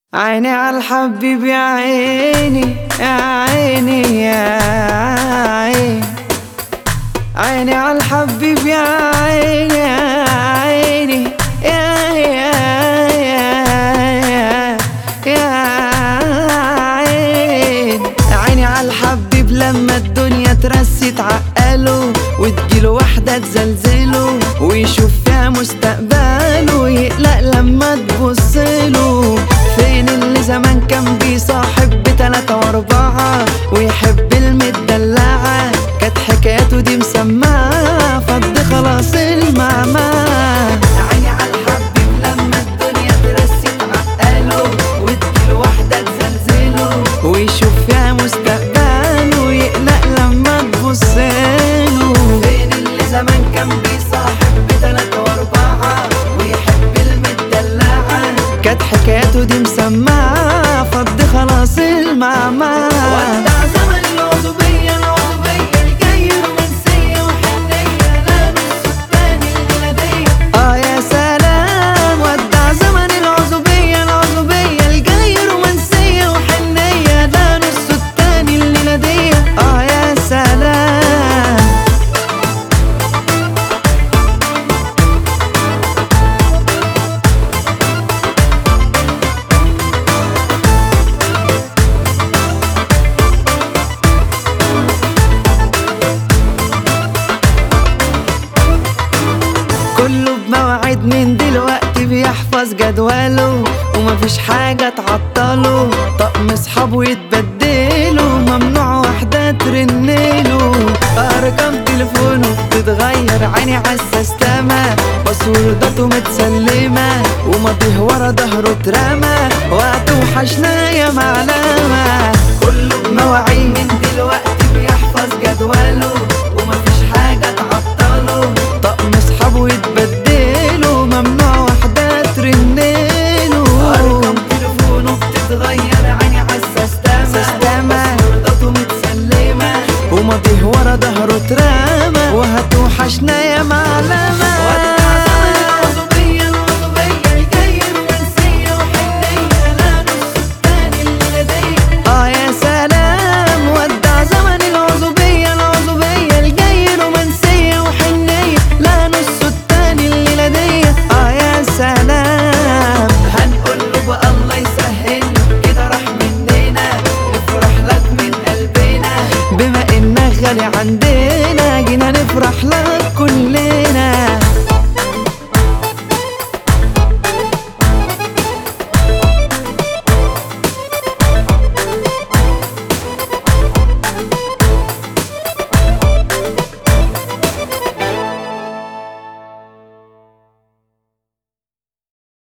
عيني على الحبيب يا عيني يا عيني يا عيني عيني على الحبيب يا عيني يا عيني يا يا يا يا عيني عيني على الحبيب لما الدنيا ترسي تعقله وتجيله واحدة تزلزله ويشوف فيها مستقبله ويقلق لما تبصله فين اللي زمان كان بيصاحب بتلاتة واربعة ويحب المدلعة كانت حكاياته دي مسمعة فض خلاص المعمى عيني على الحبيب لما الدنيا ترسي تعقله وتجيله واحدة تزلزله ويشوف فيها مستقبله ويقلق لما تبصله فين اللي زمان كان بيصاحب بتلاتة واربعة ويحب المدلعة كانت حكاياته دي مسمعة فض خلاص المعمى ودع زمن العزوبية العزوبية الجاية رومانسية وحنية لا نص التاني الميلادية اه يا سلام ودع زمن العزوبية العزوبية الجاية رومانسية وحنية لا نص التاني الميلادية اه يا سلام كله بمواعيد من دلوقتي بيحفظ جدوله ومفيش حاجة تعطله طقم صحابه يتبدلوا ممنوع واحدة ترنله أرقام تليفونه بتتغير عيني عالسستمة باسورداته متسلمة وماضيه ورا ظهره اترمى وقت وحشنا يا معلمة كله بمواعيد من دلوقتي بيحفظ جدوله